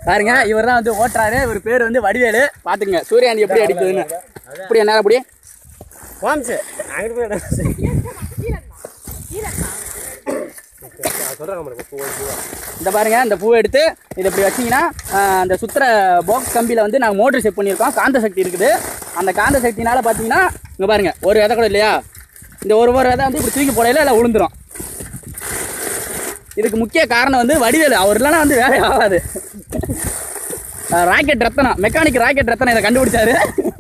பாருங்க இவர் தான் வந்து ஓட்டுறாரு இவர் பேர் வந்து வடிவேலு பாத்துங்க சூரியகாந்தி எப்படி அடிக்குதுன்னு இப்படி என்ன அப்படி வாம்சு அங்கிட்டு போய் இந்த பாருங்க இந்த பூவை எடுத்து இதை இப்படி வச்சீங்கன்னா ஆஹ், அந்த சுத்துற பாக்ஸ் கம்பியில் வந்து நாங்கள் மோட்டர் செட் பண்ணியிருக்கோம் காந்த சக்தி இருக்குது அந்த காந்த சக்தினால பார்த்தீங்கன்னா இங்கே பாருங்க ஒரு விதை கூட இல்லையா இந்த ஒரு ஒரு விதை வந்து இப்படி தூக்கி போடையில இல்லை விழுந்துரும் இதுக்கு முக்கிய காரணம் வந்து வடிவேலு அவர் இல்லைன்னா வந்து வேலை ஆகாது rocket Rathanam mechanic rocket Rathanam இதை கண்டுபிடிச்சாரு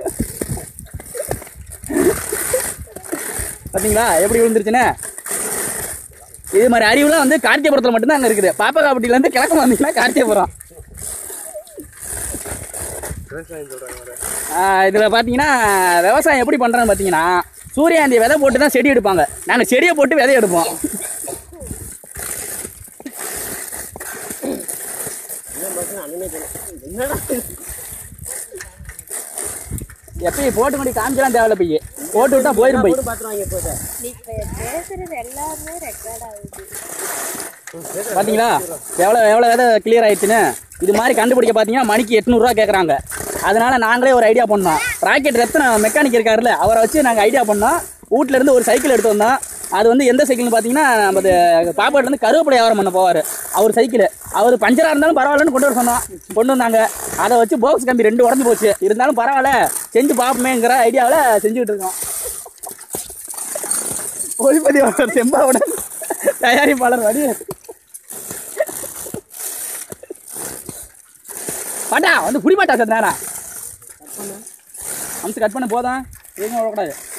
பார்த்தீங்களா எப்படி விழுந்துருச்சுன்னு இது மாதிரி அறிவுலாம் வந்து கார்த்தியபுரத்தில் மட்டும்தான் அங்கே இருக்குது பாப்பகாப்பட்டியிலேருந்து கிழக்கு வந்தீங்கன்னா கார்த்தியபுரம் இதில் பார்த்தீங்கன்னா விவசாயம் எப்படி பண்ணுறோன்னு பார்த்தீங்கன்னா சூரியகாந்தி விதை போட்டு தான் செடி எடுப்பாங்க நாங்கள் செடியை போட்டு விதை எடுப்போம் எப்பயும் போட்டு கொண்டு காமிச்சலாம் தேவையில்ல பைய போட்டு விட்டா போயிடும் பை பார்த்துருவாங்க இப்போ நீ இப்ப பேசுறது எல்லாமே ரெக்கார்ட் ஆகுது பார்த்தீங்களா எவ்வளோ எவ்வளோ விதை கிளியர் ஆயிடுச்சுன்னு இது மாதிரி கண்டுபிடிக்க பார்த்தீங்கன்னா மணிக்கு எட்நூறுரூவா கேட்குறாங்க அதனால நாங்களே ஒரு ஐடியா பண்ணோம் ராக்கெட் ரத்ன மெக்கானிக் இருக்காருல்ல அவரை வச்சு நாங்கள் ஐடியா பண்ணோம் வீட்ல இருந்து ஒரு சைக்கிள் எடுத்து வந்தோம் அது வந்து எந்த சைக்கிள்னு பார்த்தீங்கன்னா நமது பாப்பாட்டிலேருந்து கருவேப்பிலை வியாபாரம் பண்ண போவார் அவர் சைக்கிள் அவர் பஞ்சராக இருந்தாலும் பரவாயில்லன்னு கொண்டு வர சொன்னோம் கொண்டு வந்தாங்க அதை வச்சு பாக்ஸ் கம்பி ரெண்டு உடஞ்சி போச்சு இருந்தாலும் பரவாயில்ல செஞ்சு பார்ப்போமேங்கிற ஐடியாவில் செஞ்சுக்கிட்டு இருக்கோம் ஒளிப்பதிவாளர் செம்பாவுடன் தயாரிப்பாளர் வடி பாட்டா வந்து புடிமாட்டா சார் நேரா அம்சம் கட் பண்ண போதும் எதுவும் விடக்கூடாது